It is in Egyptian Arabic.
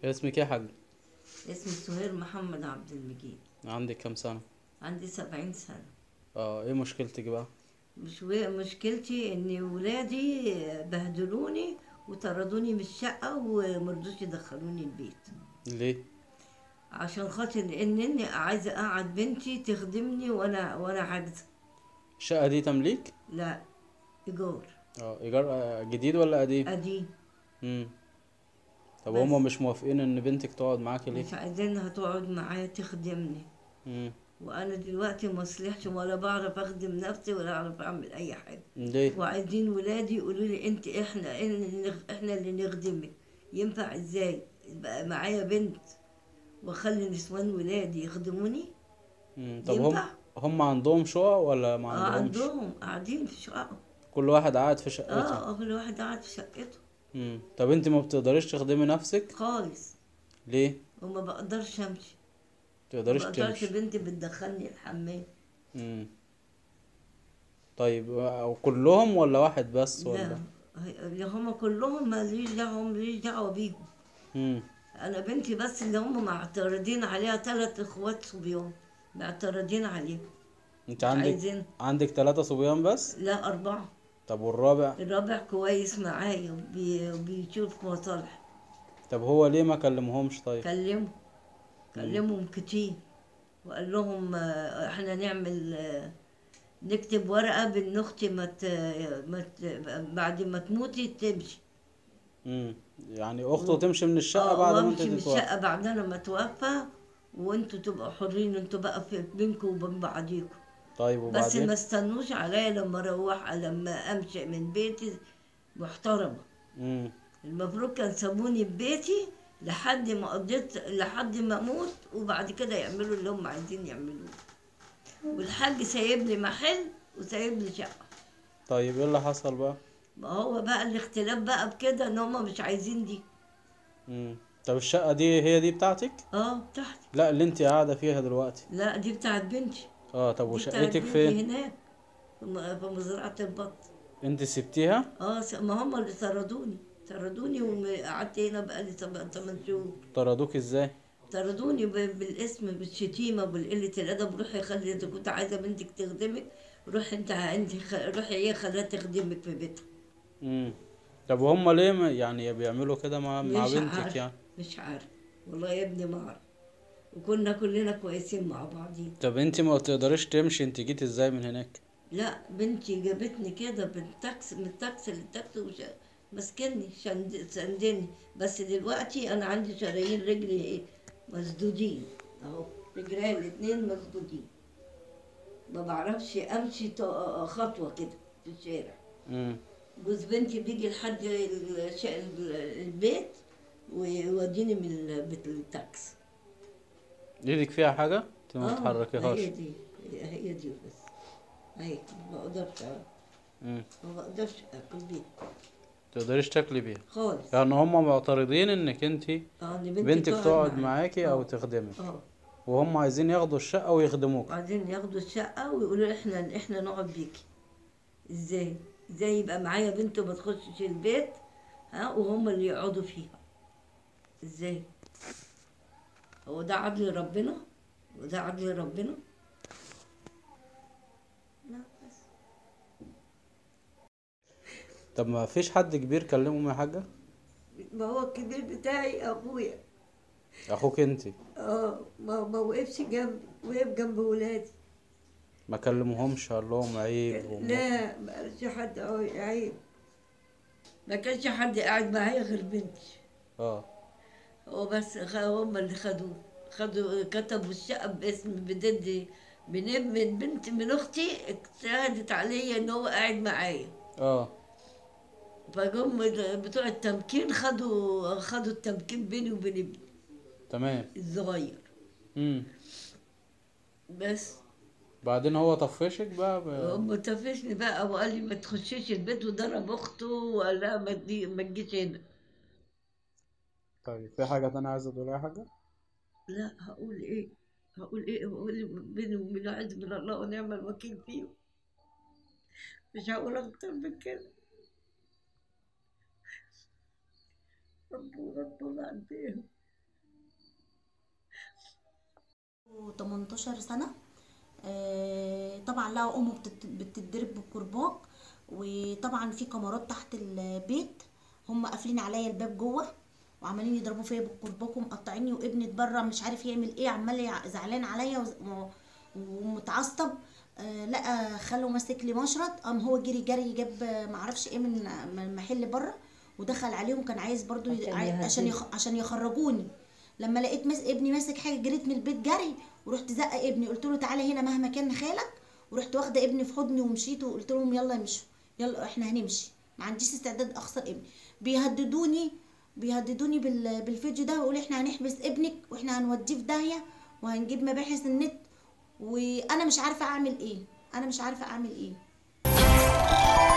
اسمك ايه يا حاج اسمي سهير محمد عبد المجيد عندك كام سنة عندي سبعين سنة اه ايه مشكلتك بقى مش مشكلتي ان ولادي بهدلوني وطردوني من الشقة ومرضوش يدخلوني البيت ليه عشان خاطر ان اني عايزة اقعد بنتي تخدمني وانا وانا عاجزة الشقة دي تمليك لا ايجار اه ايجار آه، جديد ولا قديم قديم امم طب بس. هما مش موافقين ان بنتك تقعد معاكي ليه مش عايزينها تقعد معايا تخدمني امم وانا دلوقتي مصلحش ولا بعرف اخدم نفسي ولا اعرف اعمل اي حاجة ليه وعايزين ولادي يقولوا لي انت احنا اللي نخ- احنا اللي نخدمك ينفع ازاي بقى معايا بنت واخلي نسوان ولادي يخدموني مم. طب هم ينفع هم عندهم شقق ولا ما اه عندهمش عندهم قاعدين في شقه كل واحد قاعد في شقته اه كل واحد قاعد في شقته امم طب انت ما بتقدريش تخدمي نفسك خالص ليه وما بقدرش امشي ما ما تقدريش بقدرش تمشي بنتي بتدخلني الحمام امم طيب و- كلهم ولا واحد بس ولا لا هي- اللي هم كلهم ماليش دعوه ماليش دعوه بيهم امم انا بنتي بس اللي هم معترضين عليها ثلاث اخوات صبيان معترضين عليها انت مش عندك عايزين عندك ثلاثة صبيان بس لا أربعة طب والرابع الرابع كويس معايا وبي- وبيشوف مصالح طب هو ليه ما كلمهمش طيب كلمه كلمهم كتير وقال لهم آه، احنا نعمل آه، نكتب ورقة بان اختي ما ت... ما ت... بعد ما تموتي تمشي امم يعني اخته تمشي من الشقة آه، بعد ما انت وامشي من تتوفى الشقة بعد انا ما توفى وانتوا تبقوا حرين انتوا بقى في بينكم وبين بعضيكم طيب بس وبعدين ما استنوش عليا لما اروح لما امشي من بيتي محترمة امم المفروض كان سابوني ببيتي لحد ما قضيت لحد ما اموت وبعد كده يعملوا اللي هم عايزين يعملوه والحاج سايب لي محل وسايب لي شقه طيب ايه اللي حصل بقى ما هو بقى الاختلاف بقى بكده ان هم مش عايزين دي امم طب الشقة دي هي دي بتاعتك اه بتاعتي لا اللي انت قاعدة فيها دلوقتي لا دي بتاعت بنتي اه طب دي بتاعت وشقتك بنتي فين هناك في م- في مزرعه البط انت سبتيها اه س- ما هم اللي طردوني طردوني وقعدت هنا بقالي 8 شهور طردوك ازاي طردوني ب- بالاسم بالشتيمه بالقله الادب روحي خلي انت كنت عايزه بنتك تخدمك روحي انت انت خ- روحي هي خليها تخدمك في بيتها امم طب وهم ليه ما- يعني بيعملوا كده مع مع مش بنتك عارف يعني مش عارف والله يا ابني ما اعرف وكنا كلنا كويسين مع بعضين طب انت ما تقدريش تمشي انت جيت ازاي من هناك لا بنتي جابتني كده بالتاكس من التاكسي للتاكسي وش... مسكني شند... سندني بس دلوقتي انا عندي شرايين رجلي ايه مسدودين اهو رجلي الاتنين مسدودين ما بعرفش امشي ط- خطوه كده في الشارع امم جوز بنتي بيجي لحد الش... البيت ويوديني من البيت للتاكسي ايدك فيها حاجة انت ما اه بتحركيهاش هي دي هي هي دي بس هي ما بقدرش امم ما بقدرش اكل بيها تقدريش تاكلي بيها خالص يعني هم معترضين انك انت اه ان بنتي بنتك تقعد معايا. معاكي او آه. تخدمك اه وهم عايزين ياخدوا الشقة ويخدموك وبعدين ياخدوا الشقة ويقولوا احنا احنا نقعد بيكي ازاي ازاي يبقى معايا بنت وما تخشش البيت ها وهم اللي يقعدوا فيها ازاي هو ده عدل ربنا وده عدل ربنا لا بس طب ما فيش حد كبير كلمهم يا حاجة ما هو الكبير بتاعي ابويا اخوك انت اه ما ما وقفش جنبي وقف جنب ولادي ما كلمهمش قال لهم عيب وم- لا ما قالش حد اه عيب ما كانش حد قاعد معايا غير بنتي اه هو بس خ- هم اللي خدوه خدوا كتبوا الشقة باسم بددي من من بنت من اختي اجتهدت عليا ان هو قاعد معايا اه فجم بتوع التمكين خدوا خدوا التمكين بيني وبين ابني تمام الصغير امم بس بعدين هو طفشك بقى ب... هم طفشني بقى وقال لي ما تخشيش البيت وضرب اخته وقال لها ما تجي- ما تجيش هنا طيب في حاجة تانية عايزة تقولها يا حاجة لا هقول ايه هقول ايه هقول بيني وبين عز من الله ونعم الوكيل فيه مش هقول اكتر من كده رب رب الله قد ايه 18 سنة آه، طبعا لقوا امه بتت- بتتضرب بالكرباج وطبعا في كاميرات تحت البيت هم قافلين عليا الباب جوه وعمالين يضربوا فيا بالكرباج ومقطعيني وابني اتبرى مش عارف يعمل ايه عمال يع- زعلان عليا وز- و- ومتعصب آه، لقى خاله ماسك لي مشرط قام هو جري جري جاب آه، معرفش ايه من من محل بره ودخل عليهم كان عايز برضو ي- عشان عاي- عشان يهدده. يخ... عشان يخرجوني لما لقيت مس... ابني ماسك حاجه جريت من البيت جري ورحت زقه ابني قلت له تعالى هنا مهما كان خالك ورحت واخده ابني في حضني ومشيت وقلت لهم يلا امشوا يلا احنا هنمشي ما عنديش استعداد اخسر ابني بيهددوني بيهددوني بال... بالفيديو ده ويقولوا احنا هنحبس ابنك واحنا هنوديه في داهيه وهنجيب مباحث النت وانا مش عارفه اعمل ايه انا مش عارفه اعمل ايه